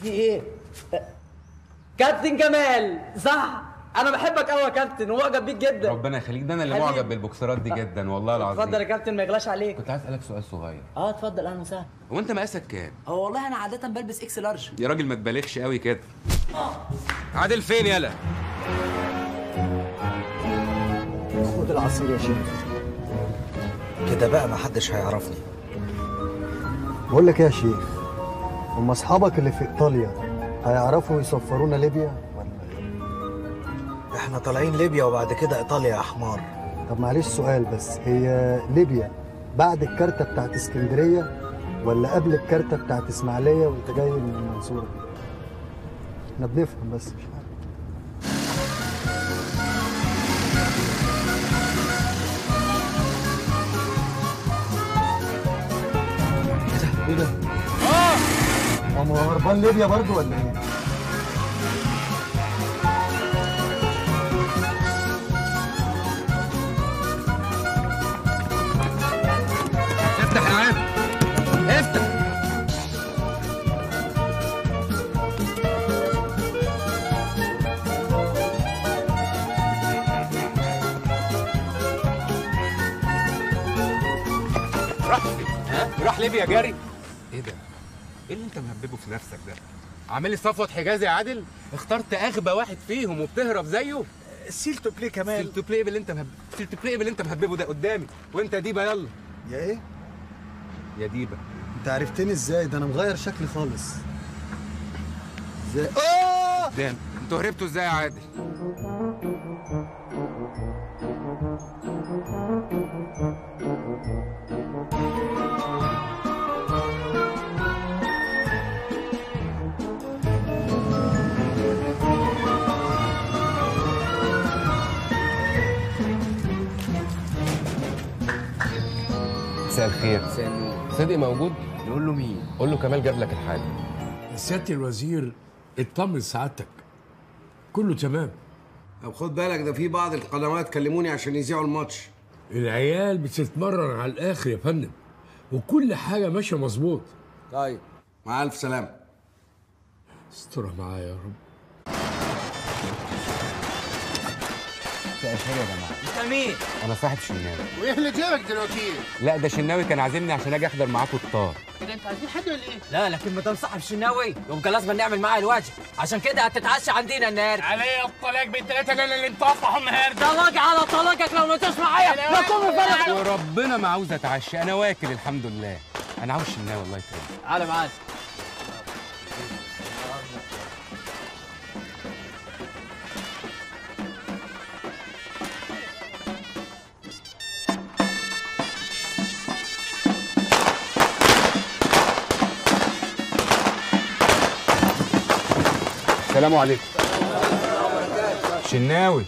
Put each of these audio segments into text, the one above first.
في ايه كابتن جمال صح انا بحبك قوي يا كابتن ومعجب بيك جدا ربنا يخليك ده انا اللي حبيبي. معجب بالبوكسرات دي جدا والله العظيم اتفضل يا كابتن ما يغلاش عليك كنت عايز اسالك سؤال صغير اه اتفضل اهلا وسهلا هو انت مقاسك كام هو والله انا عاده بلبس اكس لارج يا راجل ما تبالغش قوي كده عادل فين يالا خد العصير يا شيخ كده بقى محدش هيعرفني بقول لك إيه يا شيخ هم اصحابك اللي في ايطاليا هيعرفوا يسفرونا ليبيا ولا إيه؟ احنا طالعين ليبيا وبعد كده ايطاليا يا حمار طب معلش سؤال بس هي ليبيا بعد الكارتة بتاعت اسكندرية ولا قبل الكارتة بتاعت اسماعيلية وانت جاي من المنصورة احنا بنفهم بس مش عارف ايه ده؟ اه هو هربان ليبيا برضو ولا ايه؟ افتح يا عم افتح راح فين؟ ها؟ راح ليبيا جاري؟ ايه ده؟ ايه اللي انت مهببه في نفسك ده؟ عامل لي صفوة حجازي يا عادل؟ اخترت اغبى واحد فيهم وبتهرب زيه؟ سيلتو بلي كمال سيلتو بلاي باللي انت مهب... سيلتو بلاي باللي انت مهببه ده قدامي وانت يا ديبا يلا يا ايه؟ يا ديبا انت عرفتني ازاي؟ ده انا مغير شكلي خالص ازاي؟ اه قدام انتوا هربتوا ازاي يا عادل؟ مساء الخير صدقي موجود؟ نقول له مين؟ قول له كمال جاب لك الحاجه سيادة الوزير اطمن سعادتك كله تمام طب خد بالك ده في بعض القنوات كلموني عشان يذيعوا الماتش العيال بتتمرن على الاخر يا فندم وكل حاجه ماشيه مظبوط طيب مع الف سلامه استرها معايا يا رب مساء الخير يا جماعه انت مين انا صاحب شناوي وايه اللي جابك دلوقتي؟ لا ده شناوي كان عازمني عشان اجي احضر معاكم الطار كده انت عايزين حد ولا ايه؟ لا لكن ما دام صاحب شناوي يبقى لازم نعمل معاه الواجب عشان كده هتتعشى عندنا النهارده عليا الطلاق بالثلاثه انا اللي مطفح النهارده طلاق على طلاقك لو ما تسمع معايا نقوم الفرق وربنا ما عاوز اتعشى انا واكل الحمد لله انا عاوز شناوي الله يكرمك تعالى معانا السلام عليكم شناوي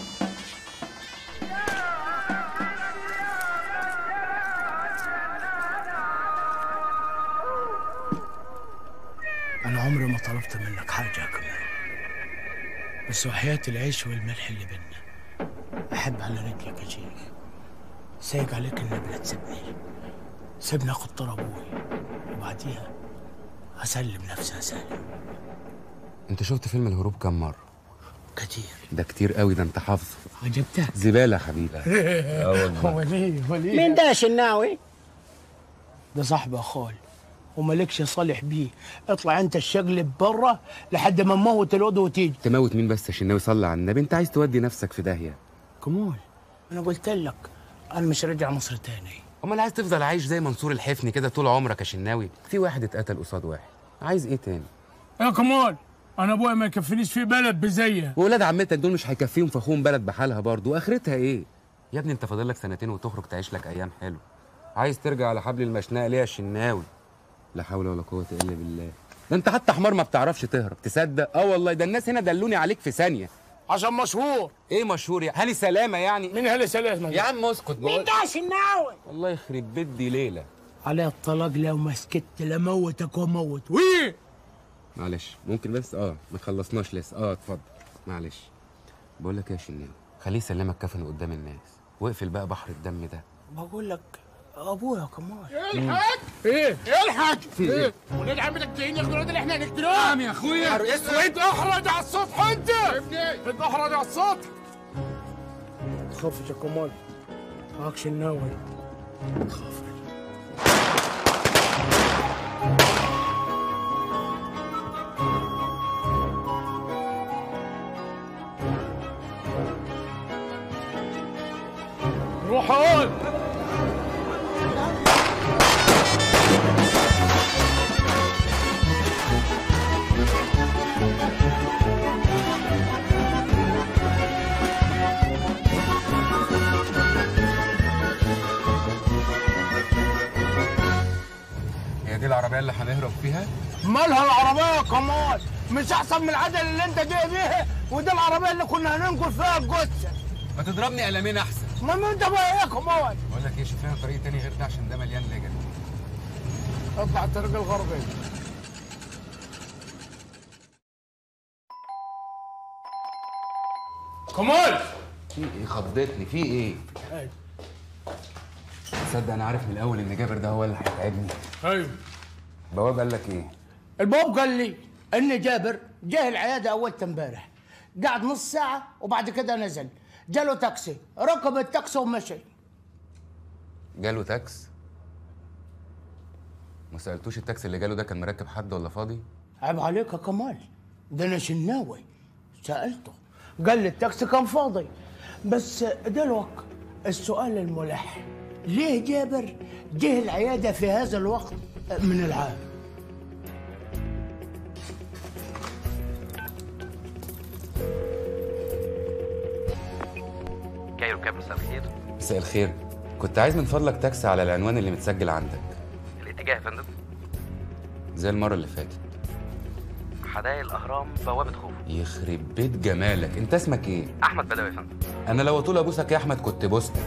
أنا عمري ما طلبت منك حاجة يا كمان بس وحياة العيش والملح اللي بينا أحب على رجلك يا شيخ سايق عليك النبلة تسيبني سيبني أخد طار أبوي وبعديها أسلم نفسي أسلم انت شفت فيلم الهروب كام مره كتير ده كتير قوي ده انت حافظه عجبتك زباله يا حبيبي اه والله هو ليه هو ليه مين ده يا شناوي؟ ده صاحبي أخوي ومالكش صالح بيه اطلع انت الشقلب بره لحد ما نموت الواد وتيجي تموت مين بس يا شناوي صلي على النبي انت عايز تودي نفسك في داهيه كمول انا قلت لك انا مش راجع مصر تاني امال عايز تفضل عايش زي منصور الحفني كده طول عمرك يا شناوي في واحد اتقتل قصاد واحد عايز ايه تاني يا كمال انا ابويا ما يكفينيش في بلد بزيه وولاد عمتك دول مش هيكفيهم فخوم بلد بحالها برضه واخرتها ايه يا ابني انت فاضل لك سنتين وتخرج تعيش لك ايام حلوه عايز ترجع على حبل المشنقه ليه يا شناوي لا حول ولا قوه الا بالله ده انت حتى حمار ما بتعرفش تهرب تصدق اه والله ده الناس هنا دلوني عليك في ثانيه عشان مشهور ايه مشهور يا هاني سلامه يعني مين هلا سلامة يا عم اسكت مين بقول ده يا شناوي؟ الله يخرب بيت دي ليله على الطلاق لو ما سكت لموتك وموت ويه معلش ممكن بس اه ما خلصناش لسه اه اتفضل معلش بقول لك إيه يا شناوي خليه يسلمك كفن قدام الناس واقفل بقى بحر الدم ده بقول لك ابويا كمان الحاج ايه الحاج ايه ولاد عمتك جايين ياخدوا الواد اللي احنا هنقتلوه نعم يا اخويا اسود احرج على السطح انت انت احرج على السطح تخافش يا كمال معكش الناوي تخافش روح هون هي دي العربيه اللي هنهرب فيها مالها العربية يا كمال مش أحسن من العجل اللي أنت جاي بيها ودي العربية اللي كنا هننقل فيها الجثة ما تضربني قلمين احسن ما ما أنت بقى إيه يا كمال بقول لك ايه شوف لنا طريق تاني غير ده عشان ده مليان لجن اطلع الطريق الغربي كمال في ايه خضتني في ايه تصدق انا عارف من الاول ان جابر ده هو اللي هيتعبني ايوه بواب قال لك ايه الباب قال لي ان جابر جه العياده اول امبارح قعد نص ساعه وبعد كده نزل جاله تاكسي ركب التاكسي ومشي جاله تاكس ما سالتوش التاكسي اللي جاله ده كان مركب حد ولا فاضي عيب عليك يا كمال ده انا شناوي سالته قال لي التاكسي كان فاضي بس دلوقتي السؤال الملح ليه جابر جه العياده في هذا الوقت من العام كايرو كاب مساء الخير مساء الخير كنت عايز من فضلك تاكسي على العنوان اللي متسجل عندك الاتجاه يا فندم زي المره اللي فاتت حدائق الاهرام بوابه خوف يخرب بيت جمالك انت اسمك ايه احمد بدوي يا فندم انا لو طول ابوسك يا احمد كنت بوستك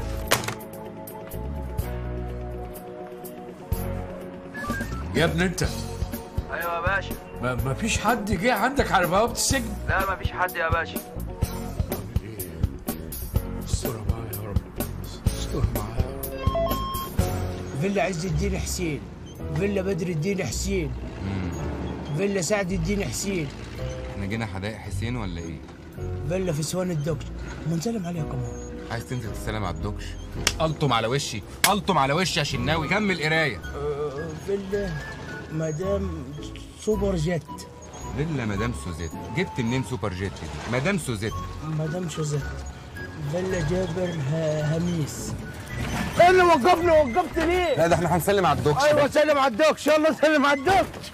يا ابني انت ايوه يا باشا ما ما فيش حد جه عندك على بوابه السجن لا مفيش حد يا باشا استر بقى يا رب استر معايا فيلا عز الدين حسين فيلا بدر الدين حسين فيلا سعد الدين حسين احنا جينا حدائق حسين ولا ايه فيلا في سوان الدكتور منسلم عليها كمان عايز تنزل تسلم على الدكش الطم على وشي الطم على وشي يا شناوي كمل قرايه فيلا مدام سوبر جيت فيلا مدام سوزيت جبت منين سوبر جيت دي مدام سوزيت مدام شوزيت فيلا جابر ه- هميس ايه اللي وقفني وقفت ليه؟ لا ده احنا هنسلم على الدكش ايوه سلم على الدكش يلا سلم على الدكش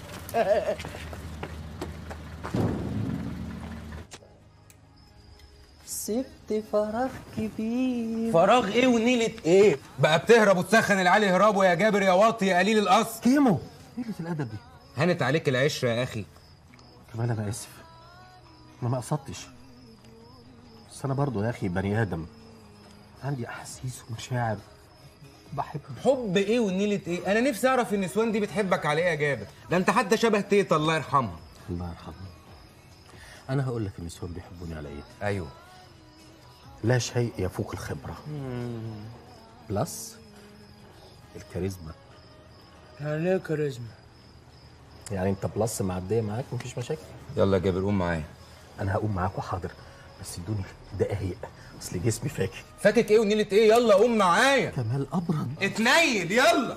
سبت فراغ كبير فراغ ايه ونيلة ايه بقى بتهرب وتسخن العيال يهربوا يا جابر يا واطي يا قليل الاصل كيمو قلة الأدب دي هانت عليك العشره يا اخي كمان أنا آسف أنا ما قصدتش بس أنا برضه يا أخي بني آدم عندي أحاسيس ومشاعر بحب حب ايه ونيلة ايه انا نفسي اعرف النسوان دي بتحبك على ايه يا جابر ده انت حتى شبه تيتا الله يرحمها الله يرحمه أنا هقول لك النسوان بيحبوني على إيه ايوه لا شيء يفوق الخبرة بلس الكاريزما يعني ايه كاريزما؟ يعني أنت بلس معدية معاك مفيش مشاكل يلا يا جابر قوم معايا أنا هقوم معاك وحاضر بس ادوني دقايق أصل جسمي فاكر فاكك ايه ونيلة ايه يلا قوم معايا كمال أبرد اتنيل يلا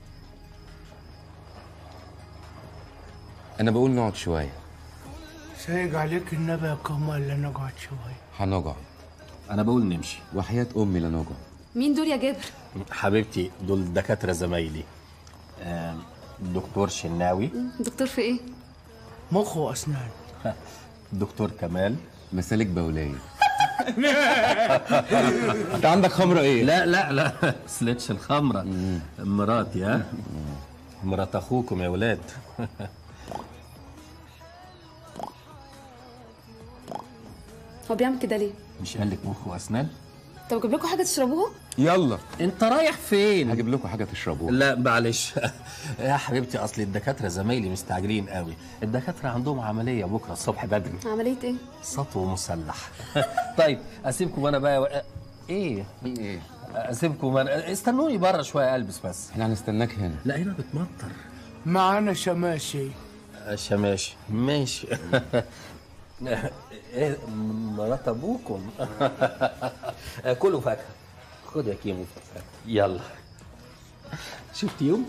انا بقول نقعد شويه سايق عليك النبي يا كمال لا نقعد شويه هنقعد أنا بقول نمشي وحياه امي لا نقعد مين دول يا جابر؟ حبيبتي دول دكاترة زمايلي آم، دكتور شناوي دكتور في ايه؟ مخ واسنان دكتور كمال مسالك بوليه انت عندك خمره ايه لا لا لا سلتش الخمرة مراتي ها مرات اخوكم يا ولاد هو بيعمل كده ليه؟ مش قال لك مخ واسنان طب اجيب لكم حاجه تشربوها؟ يلا انت رايح فين هجيب لكم حاجه تشربوها لا معلش يا حبيبتي اصل الدكاتره زمايلي مستعجلين قوي الدكاتره عندهم عمليه بكره الصبح بدري عمليه ايه؟ سطو مسلح طيب اسيبكم انا بقى و... ايه ايه اسيبكم انا استنوني بره شويه البس بس احنا هنستناك هنا لا هنا بتمطر معانا شماسي شماشي ماشي ايه مرات ابوكم كلوا فاكهه خد يا كيمو فاكهه يلا شفت يوم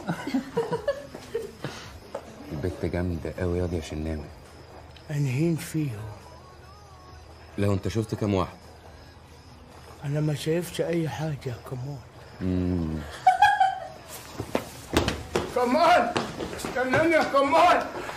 البت جامده قوي ياض يا شناوي انهين فيهم لو انت شفت كام واحد انا ما شايفش اي حاجه يا كمال مم. كمال استناني يا كمال